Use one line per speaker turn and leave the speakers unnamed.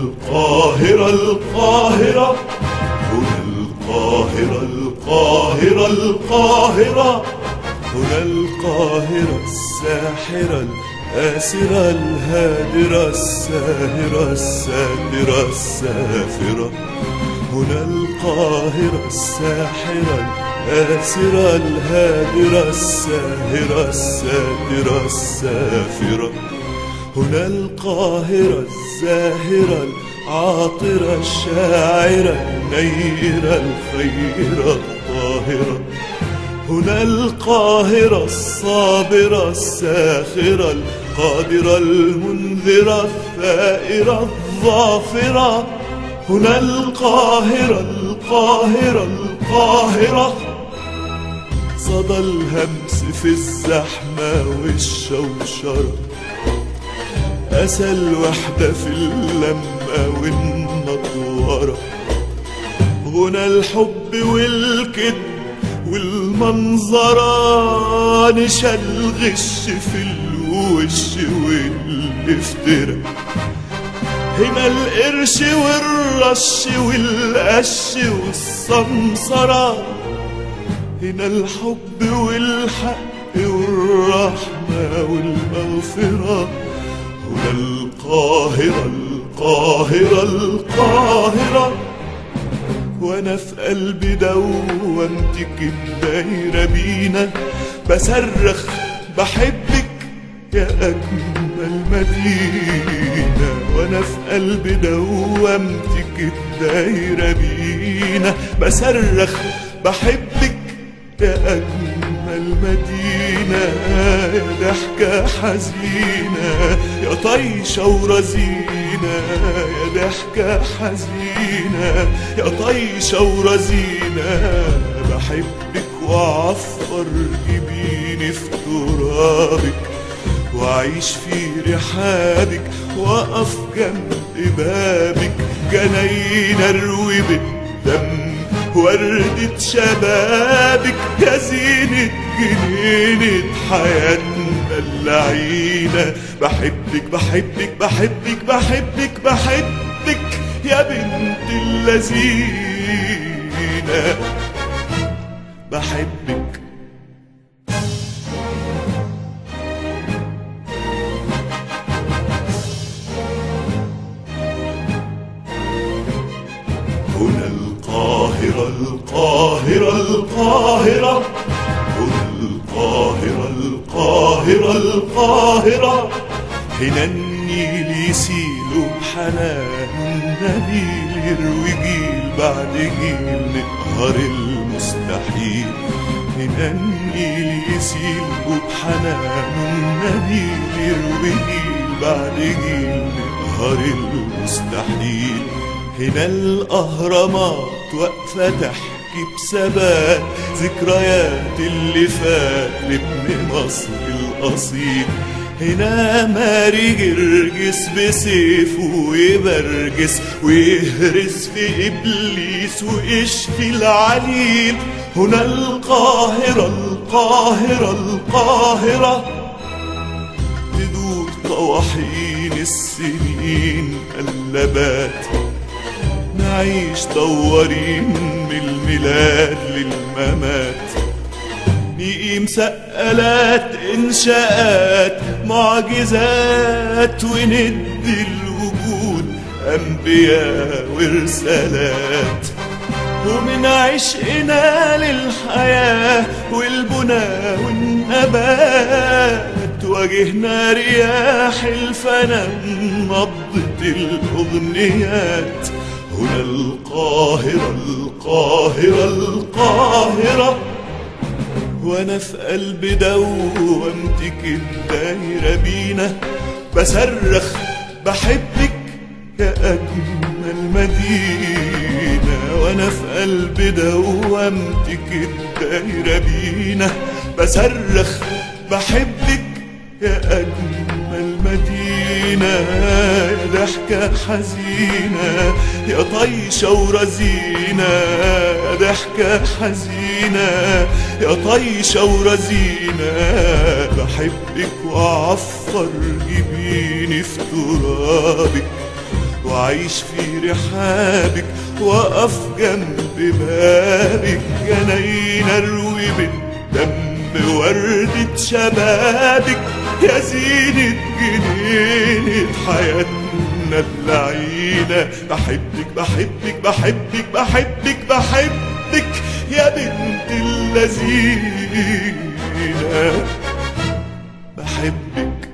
القاهرة القاهرة هنا القاهرة القاهرة القاهرة هنا القاهرة الساحرة الآسرة الهادرة الساهرة الساترة السافرة هنا القاهرة الساحرة الآسرة الهادرة الساهرة الساترة السافرة هنا القاهرة الزاهرة العاطرة الشاعرة النيرة الخيرة الطاهرة هنا القاهرة الصابرة الساخرة القادرة المنذرة الثائرة الظافرة هنا القاهرة القاهرة القاهرة صدى الهمس في الزحمة والشوشرة أسى الوحدة في اللمة والنطورة غنى الحب والكذب والمنظرة نشا الغش في الوش والافتراء هنا القرش والرش والقش والسمسرة هنا الحب والحق والرحمة والمغفرة هنا القاهرة القاهرة القاهرة وانا في قلبي دوامتك الدايرة بينا بصرخ بحبك يا أجمل مدينة وأنا في قلبي دوامتك الدايرة بينا بصرخ بحبك يا أجمل مدينة يا ضحكة حزينة يا طيشة ورزينة يا ضحكة حزينة يا طيشة ورزينة بحبك وأعفر جبيني في ترابك وأعيش في رحابك وأقف جنب بابك جناين أروي بالدم وردة شبابك يا زينة جنينة حياتنا اللعينة بحبك بحبك بحبك بحبك بحبك يا بنت اللذينة بحبك هنا القاهرة القاهرة القاهرة هنا القاهرة القاهرة القاهرة هنا النيل يسيل بحنان نبيل يروي جيل بعد جيل نقهر المستحيل هنا النيل يسيل بحنان نبيل يروي جيل بعد جيل نقهر المستحيل هنا الأهرامات واقفة تحكي بثبات ذكريات اللي فات لابن مصر الأصيل هنا ماري جرجس بسيفه ويبرجس ويهرس في إبليس ويشفي العليل هنا القاهرة القاهرة القاهرة تدور طواحين السنين قلبات نعيش دورين من الميلاد للممات نقيم سقلات إنشاءات معجزات وندي الوجود أنبياء ورسالات ومن عشقنا للحياة والبنى والنبات واجهنا رياح الفنا نبضة الأغنيات هنا القاهرة القاهرة القاهرة وانا في قلب دوامتك الدايرة بينا بصرخ بحبك يا أجمل مدينة وانا في قلب دوامتك الدايرة بينا بصرخ بحبك يا أجمل مدينة يا ضحكة حزينة يا طيشة ورزينة يا ضحكة حزينة يا طيشة ورزينة بحبك وأعفر جبيني في ترابك وأعيش في رحابك وأقف جنب بابك جناين أروي بالدم وردة شبابك يا زينة جنينة حياتنا اللعينة بحبك بحبك بحبك بحبك بحبك يا بنت اللذينة بحبك